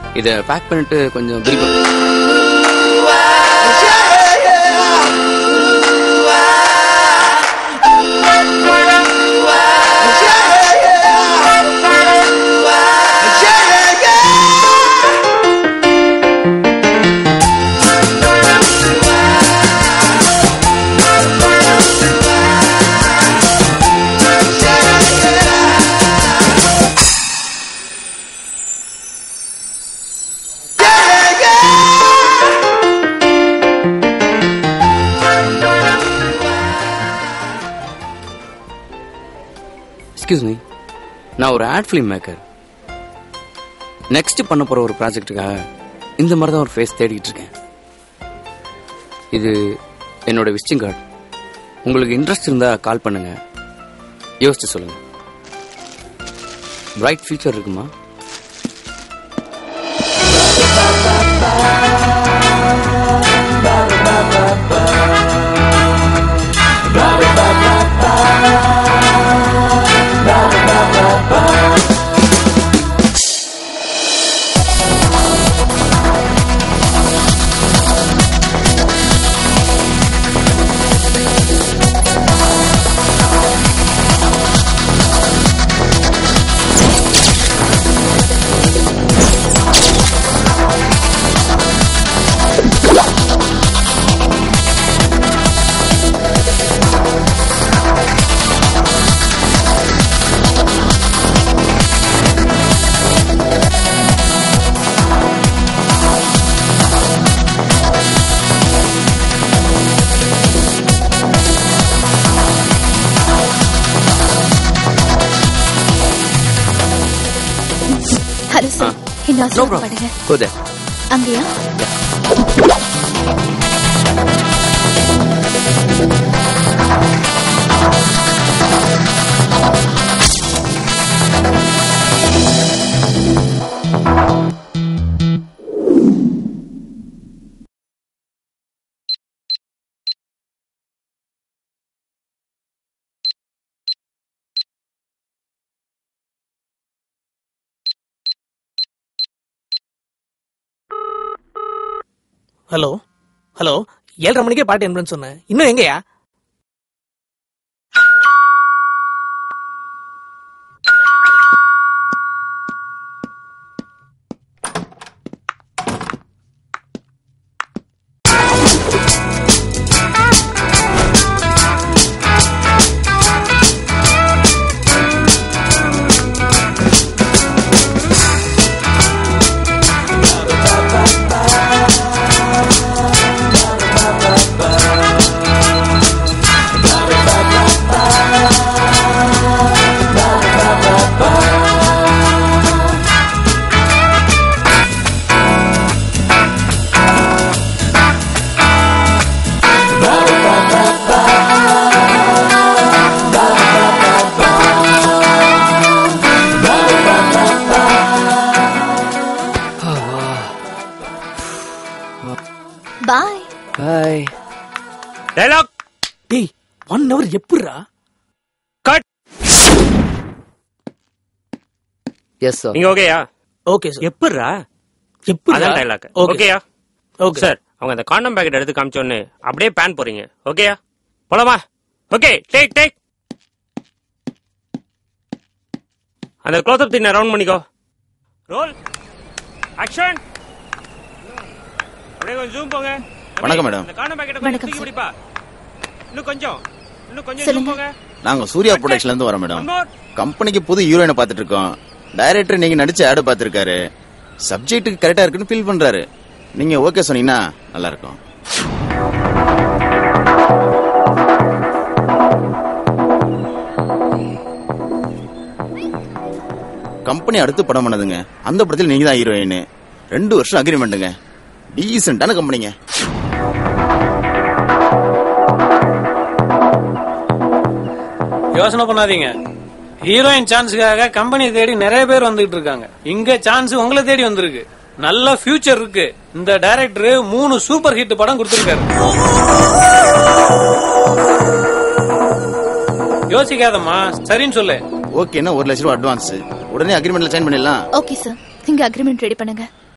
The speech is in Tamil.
இதை பேக் பண்ணிட்டு கொஞ்சம் பில் எக்ஸ்கியூஸ் மீ நான் ஒரு ஆட் ஃபிலிம் மேக்கர் நெக்ஸ்ட் பண்ண போற ஒரு ப்ராஜெக்ட்டுக்காக இந்த மாதிரி தான் ஒரு ஃபேஸ் தேடிக்கிட்டு இருக்கேன் இது என்னோட விசிட்டிங் கார்டு உங்களுக்கு இன்ட்ரெஸ்ட் இருந்தா கால் பண்ணுங்க யோசிச்சு சொல்லுங்க பிரைட் ஃபியூச்சர் இருக்குமா ஹலோ சார் என்ன அவசரப்படுங்க Go there. அங்கேயா ஹலோ ஹலோ ஏழரை மணிக்கே பாட்டு என்பேன்னு சொன்னேன் இன்னும் எங்கயா பாய் பாய் டைலாக் டேய் ஒன் ஹவர் எப்படிரா கட் எஸ் சார் நீங்க ஓகேயா ஓகே சார் எப்படிரா எப்படி அதான் டைலாக் ஓகே ஓகேயா ஓகே சார் அவங்க அந்த காண்டம் பேக்கெட் எடுத்து காமிச்சோன்னு அப்படியே பேன் போறீங்க ஓகேயா போலாமா ஓகே டேக் டேக் அந்த க்ளோஸ் அப் தின்ன ரவுண்ட் பண்ணிக்கோ ரோல் ஆக்ஷன் அப்படியே கொஞ்சம் ஜூம் போங்க வணக்கம், மேடம். அந்த காண்டம் பேக்கெட் வணக்கம், கொஞ்சம் சார். பிடிப்பா இன்னும் கொஞ்சம் இன்னும் கொஞ்சம் சொல்லுங்க. ஜூம் போங்க நாங்க சூர்யா ப்ரொடக்ஷன்ல இருந்து வரோம் மேடம் One more. கம்பெனிக்கு புது ஹீரோயினை பார்த்துட்டு இருக்கோம் டைரக்டர் நீங்க நடிச்ச ஆடு பார்த்திருக்காரு சப்ஜெக்ட்டுக்கு கரெக்டா இருக்குன்னு ஃபீல் பண்றாரு நீங்க ஓகே சொன்னீங்கன்னா நல்லா இருக்கும் கம்பெனி அடுத்து படம் பண்ணதுங்க அந்த படத்தில் நீங்க தான் ஹீரோயின் ரெண்டு வருஷம் அக்ரிமெண்ட்டுங்க டீசென்டான கம்பெனிங்க யோசனை பண்ணாதீங்க ஹீரோயின் சான்ஸுக்காக கம்பெனி தேடி நிறைய பேர் வந்துகிட்டு இருக்காங்க இங்க சான்ஸ் உங்களை தேடி வந்திருக்கு நல்ல ஃபியூச்சர் இருக்கு இந்த டைரக்டர் மூணு சூப்பர் ஹிட் படம் கொடுத்திருக்காரு யோசிக்காதம்மா சரின்னு சொல்லு ஓகேன்னா ஒரு லட்ச ரூபா அட்வான்ஸ் உடனே அக்ரிமெண்ட்ல சைன் பண்ணிடலாம் ஓகே சார் நீங்க அக்ரிமெண்ட் ரெடி பண்ணுங்க